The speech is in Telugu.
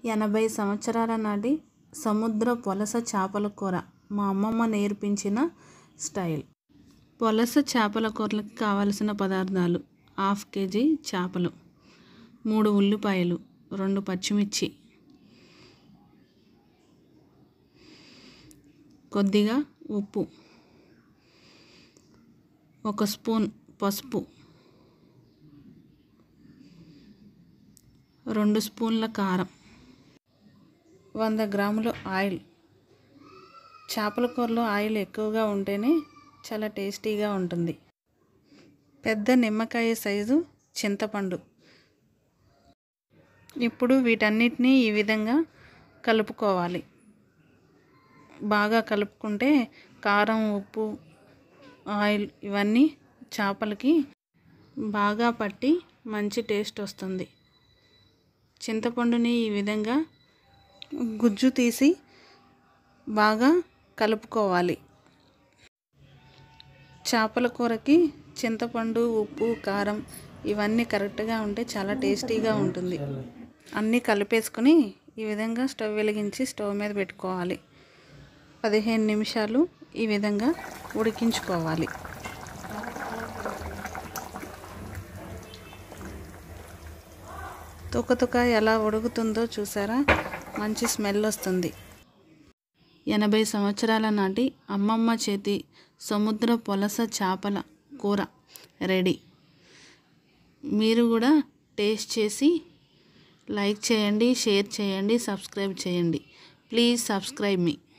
ఎనభై సంవత్సరాల నాటి సముద్ర పులస చేపల కూర మా అమ్మమ్మ నేర్పించిన స్టైల్ పులస చేపల కూరలకు కావలసిన పదార్థాలు హాఫ్ కేజీ చేపలు మూడు ఉల్లిపాయలు రెండు పచ్చిమిర్చి కొద్దిగా ఉప్పు ఒక స్పూన్ పసుపు రెండు స్పూన్ల కారం వంద గ్రాములు ఆయిల్ చేపల కూరలో ఆయిల్ ఎక్కువగా ఉంటేనే చాలా టేస్టీగా ఉంటుంది పెద్ద నిమ్మకాయ సైజు చింతపండు ఇప్పుడు వీటన్నిటినీ ఈ విధంగా కలుపుకోవాలి బాగా కలుపుకుంటే కారం ఉప్పు ఆయిల్ ఇవన్నీ చేపలకి బాగా పట్టి మంచి టేస్ట్ వస్తుంది చింతపండుని ఈ విధంగా గుజ్జు తీసి బాగా కలుపుకోవాలి చేపల కూరకి చింతపండు ఉప్పు కారం ఇవన్నీ కరెక్ట్గా ఉంటే చాలా టేస్టీగా ఉంటుంది అన్నీ కలిపేసుకొని ఈ విధంగా స్టవ్ వెలిగించి స్టవ్ మీద పెట్టుకోవాలి పదిహేను నిమిషాలు ఈ విధంగా ఉడికించుకోవాలి తుక ఎలా ఉడుకుతుందో చూసారా మంచి స్మెల్ వస్తుంది ఎనభై సంవత్సరాల నాటి అమ్మమ్మ చేతి సముద్ర పొలస చేపల కూర రెడీ మీరు కూడా టేస్ట్ చేసి లైక్ చేయండి షేర్ చేయండి సబ్స్క్రైబ్ చేయండి ప్లీజ్ సబ్స్క్రైబ్ మీ